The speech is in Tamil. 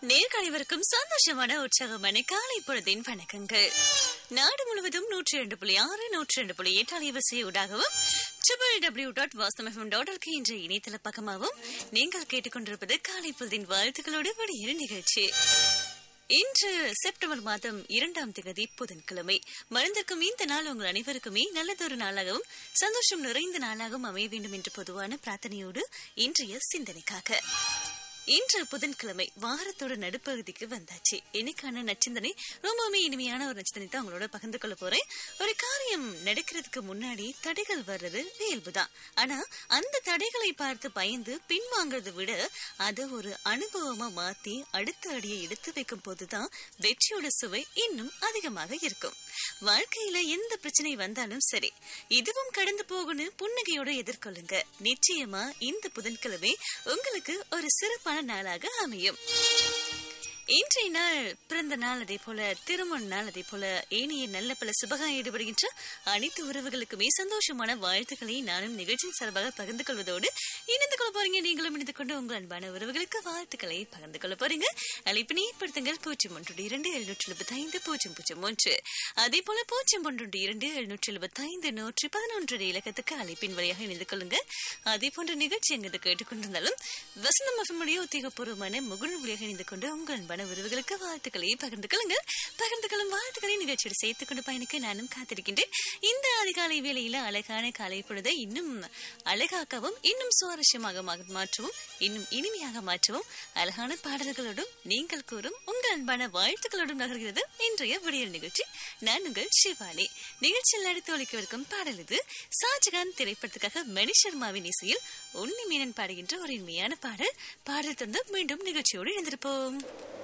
நேர்கள் அனைவருக்கும் சந்தோஷமான உற்சாகமான காலை பொழுதின் வணக்கங்கள் நாடு முழுவதும் நூற்றி ரெண்டு புள்ளி ஆறு நூற்றி ரெண்டு புள்ளி எட்டு அலைவரிசை ஊடாகவும் ட்ரிபிள் டபிள்யூ டாட் வாஸ்தம் டாட் எல்கே என்ற இணையதள பக்கமாகவும் நீங்கள் கேட்டுக்கொண்டிருப்பது காலை பொழுதின் வாழ்த்துக்களோடு விடியல் நிகழ்ச்சி இன்று செப்டம்பர் மாதம் இரண்டாம் திகதி புதன்கிழமை மறந்திருக்கும் இந்த நாள் உங்கள் அனைவருக்குமே நல்லதொரு நாளாகவும் சந்தோஷம் நிறைந்த நாளாகவும் அமைய வேண்டும் என்ற பொதுவான பிரார்த்தனையோடு இன்றைய சிந்தனைக்காக இன்று புதன்கிழமை வாரத்தோட நடுப்பகுதிக்கு வந்தாச்சு இன்னைக்கான நச்சிந்தனை ரொம்பவுமே இனிமையான ஒரு நச்சிந்தனை தான் உங்களோட பகிர்ந்து கொள்ள போறேன் ஒரு காரியம் நடக்கிறதுக்கு முன்னாடி தடைகள் வர்றது இயல்புதான் ஆனா அந்த தடைகளை பார்த்து பயந்து பின்வாங்கறதை விட அதை ஒரு அனுபவமா மாத்தி அடுத்த அடியை எடுத்து வைக்கும் போதுதான் வெற்றியோட சுவை இன்னும் அதிகமாக இருக்கும் வாழ்க்கையில எந்த பிரச்சனை வந்தாலும் சரி இதுவும் கடந்து போகணும் புன்னகையோட எதிர்கொள்ளுங்க நிச்சயமா இந்த புதன்கிழமை உங்களுக்கு ஒரு சிறப்பான நாளாக அமையும் இன்றைய நாள் பிறந்த நாள் அதே போல திருமண நாள் அதே போல ஏனைய நல்ல பல சுபகா ஈடுபடுகின்ற அனைத்து உறவுகளுக்குமே சந்தோஷமான வாழ்த்துக்களை நானும் நிகழ்ச்சியின் சார்பாக பகிர்ந்து கொள்வதோடு இணைந்து கொள்ள போறீங்க நீங்களும் இணைந்து கொண்டு உங்கள் அன்பான உறவுகளுக்கு வாழ்த்துக்களை பகிர்ந்து கொள்ள போறீங்க அழைப்பினை ஏற்படுத்துங்கள் பூஜ்ஜியம் ஒன்று இரண்டு எழுநூற்றி எழுபத்தி ஐந்து பூஜ்ஜியம் பூஜ்ஜியம் ஒன்று அதே போல பூஜ்ஜியம் ஒன்று இரண்டு எழுநூற்றி எழுபத்தி ஐந்து நூற்றி பதினொன்று இலக்கத்துக்கு அழைப்பின் வழியாக இணைந்து கொள்ளுங்க அதே போன்ற நிகழ்ச்சி எங்கு கேட்டுக்கொண்டிருந்தாலும் வசந்தம் மகமுடைய உத்தியோகபூர்வமான முகுழ் வழியாக இணைந்து கொண்டு உங்கள் அன்பான உறவுகளுக்கு வாழ்த்துக்களை பகிர்ந்து கொள்ளுங்கள் பகிர்ந்து கொள்ளும் வாழ்த்துக்களை நிகழ்ச்சியோடு சேர்த்துக் கொண்டு பயணிக்க நானும் காத்திருக்கின்றேன் இந்த அதிகாலை வேளையில அழகான காலை பொழுதை இன்னும் அழகாக்கவும் இன்னும் சுவாரஸ்யமாக மா- மாற்றவும் இன்னும் இனிமையாக மாற்றவும் அழகான பாடல்களோடும் நீங்கள் கூறும் உங்கள் அன்பான வாழ்த்துக்களோடும் நகர்கிறது இன்றைய விடியல் நிகழ்ச்சி நான் உங்கள் சிவானி நிகழ்ச்சியில் அடுத்து ஒழிக்கவிருக்கும் பாடல் இது ஷாஜகான் திரைப்படத்துக்காக மணி சர்மாவின் இசையில் உன்னி மீனன் பாடுகின்ற ஒரு இனிமையான பாடல் பாடல் தந்து மீண்டும் நிகழ்ச்சியோடு இணைந்திருப்போம்